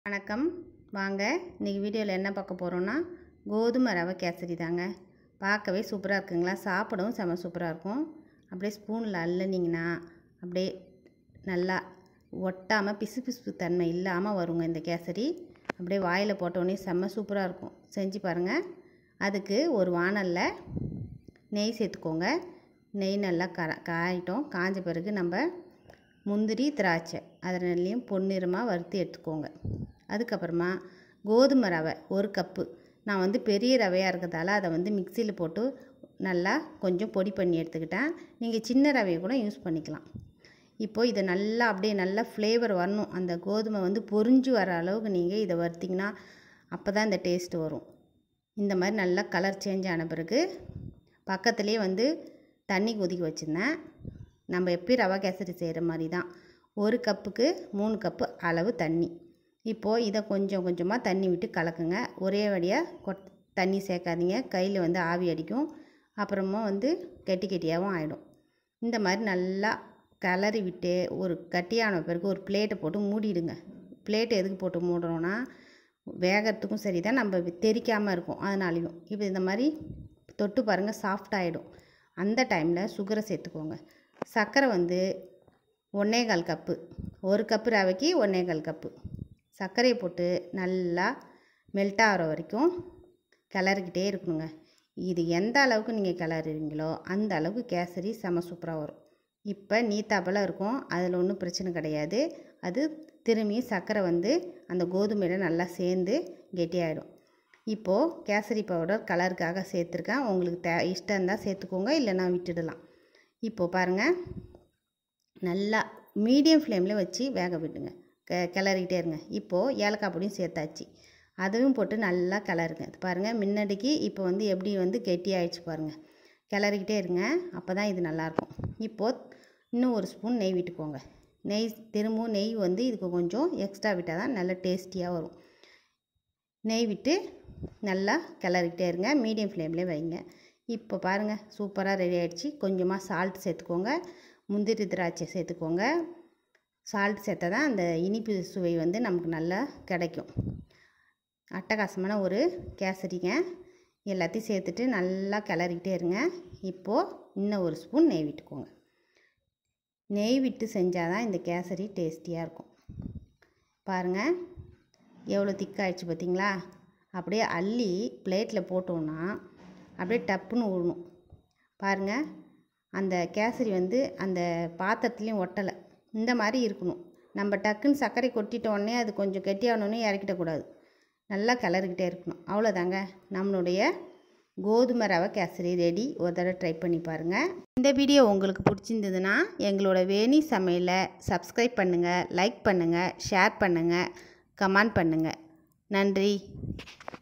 வணக்கம் வாங்க இன்றைக்கி வீடியோவில் என்ன பார்க்க போகிறோன்னா கோதுமை ரவை கேசரி தாங்க பார்க்கவே சூப்பராக இருக்குங்களா சாப்பிடவும் செம சூப்பராக இருக்கும் அப்படியே ஸ்பூனில் அள்ளுனீங்கன்னா அப்படியே நல்லா ஒட்டாமல் பிசு பிசு தன்மை இல்லாமல் வருங்க இந்த கேசரி அப்படியே வாயில் போட்டோடனே செம்ம சூப்பராக இருக்கும் செஞ்சு பாருங்கள் அதுக்கு ஒரு வானலில் நெய் சேர்த்துக்கோங்க நெய் நல்லா கர காயிட்டோம் காஞ்ச பிறகு நம்ம முந்திரி திராட்சை அதனாலையும் பொன்னிறமாக வறுத்து எடுத்துக்கோங்க அதுக்கப்புறமா கோதுமை ரவை ஒரு கப்பு நான் வந்து பெரிய ரவையாக இருக்கிறதால அதை வந்து மிக்சியில் போட்டு நல்லா கொஞ்சம் பொடி பண்ணி எடுத்துக்கிட்டேன் நீங்கள் சின்ன ரவையை கூட யூஸ் பண்ணிக்கலாம் இப்போது இதை நல்லா அப்படியே நல்லா ஃப்ளேவர் வரணும் அந்த கோதுமை வந்து பொரிஞ்சு வர அளவுக்கு நீங்கள் இதை வறுத்திங்கன்னா அப்போ தான் இந்த டேஸ்ட் வரும் இந்த மாதிரி நல்லா கலர் சேஞ்ச் ஆன பிறகு பக்கத்துலேயே வந்து தண்ணி கொதிக்க வச்சுருந்தேன் நம்ம எப்பயும் ரவா கேசரி செய்கிற மாதிரி தான் ஒரு கப்புக்கு மூணு கப்பு அளவு தண்ணி இப்போது இதை கொஞ்சம் கொஞ்சமாக தண்ணி விட்டு கலக்குங்க ஒரே வழியாக கொட் தண்ணி சேர்க்காதீங்க கையில் வந்து ஆவி அடிக்கும் அப்புறமா வந்து கெட்டி கெட்டியாகவும் ஆகிடும் இந்த மாதிரி நல்லா கிளறி விட்டு ஒரு கட்டியான பிறகு ஒரு பிளேட்டை போட்டு மூடிடுங்க பிளேட் எதுக்கு போட்டு மூடுறோன்னா வேகிறதுக்கும் சரி தான் நம்ம தெரிக்காமல் இருக்கும் அதனாலையும் இப்போ இந்த மாதிரி தொட்டு பாருங்கள் சாஃப்ட் ஆகிடும் அந்த டைமில் சுகரை சேர்த்துக்கோங்க சர்க்கரை வந்து ஒன்றே கால் கப்பு ஒரு கப்பு ரவைக்கு ஒன்றே கால் கப்பு சர்க்கரையை போட்டு நல்லா மெல்ட் ஆகிற வரைக்கும் கிளறிக்கிட்டே இருக்கணுங்க இது எந்த அளவுக்கு நீங்கள் கிளறுறீங்களோ அந்த அளவுக்கு கேசரி செம சூப்பராக வரும் இப்போ நீத்தாப்பெல்லாம் இருக்கும் அதில் ஒன்றும் பிரச்சனை கிடையாது அது திரும்பி சர்க்கரை வந்து அந்த கோதுமையில் நல்லா சேர்ந்து கெட்டியாயிடும் இப்போது கேசரி பவுடர் கலருக்காக சேர்த்துருக்கேன் உங்களுக்கு தே இஷ்டம் இருந்தால் சேர்த்துக்கோங்க இல்லைன்னா விட்டுடலாம் இப்போது பாருங்கள் நல்லா மீடியம் ஃப்ளேமில் வச்சு வேக விடுங்க க கிளறிக்கிட்டே இருங்க இப்போது ஏலக்காய் பொடியும் சேர்த்தாச்சு அதுவும் போட்டு நல்லா கிளறுங்க பாருங்கள் முன்னாடிக்கு இப்போ வந்து எப்படி வந்து கெட்டி ஆயிடுச்சு பாருங்கள் கிளறிக்கிட்டே இருங்க அப்போ தான் இது நல்லாயிருக்கும் இப்போது இன்னும் ஒரு ஸ்பூன் நெய் விட்டுக்கோங்க நெய் திரும்பவும் நெய் வந்து இதுக்கு கொஞ்சம் எக்ஸ்ட்ரா விட்டால் தான் நல்லா டேஸ்டியாக வரும் நெய் விட்டு நல்லா கிளறிக்கிட்டே இருங்க மீடியம் ஃப்ளேம்லேயே வைங்க இப்போ பாருங்கள் சூப்பராக ரெடி ஆகிடுச்சு கொஞ்சமாக சால்ட் சேர்த்துக்கோங்க முந்திரி திராட்சை சேர்த்துக்கோங்க சால்ட் சேர்த்தா தான் அந்த இனிப்பு சுவை வந்து நமக்கு நல்லா கிடைக்கும் அட்டகாசமான ஒரு கேசரிங்க எல்லாத்தையும் சேர்த்துட்டு நல்லா கிளறிக்கிட்டே இருங்க இப்போது இன்னும் ஒரு ஸ்பூன் நெய் விட்டுக்கோங்க நெய் விட்டு செஞ்சால் தான் இந்த கேசரி டேஸ்டியாக இருக்கும் பாருங்கள் எவ்வளோ திக்காயிடுச்சு பார்த்தீங்களா அப்படியே அள்ளி பிளேட்டில் போட்டோன்னா அப்படியே டப்புன்னு விடணும் பாருங்கள் அந்த கேசரி வந்து அந்த பாத்திரத்துலேயும் ஒட்டலை இந்த மாதிரி இருக்கணும் நம்ம டக்குன்னு சர்க்கரை கொட்டிட்ட உடனே அது கொஞ்சம் கெட்டியானோடனே இறக்கிடக்கூடாது நல்லா கிளறிக்கிட்டே இருக்கணும் அவ்வளோதாங்க நம்மளுடைய கோதுமை ரவை கேசரி ரெடி ஒரு தடவை ட்ரை பண்ணி பாருங்கள் இந்த வீடியோ உங்களுக்கு பிடிச்சிருந்ததுன்னா எங்களோட வேணி சமையலை சப்ஸ்கிரைப் பண்ணுங்கள் லைக் பண்ணுங்கள் ஷேர் பண்ணுங்கள் கமெண்ட் பண்ணுங்கள் நன்றி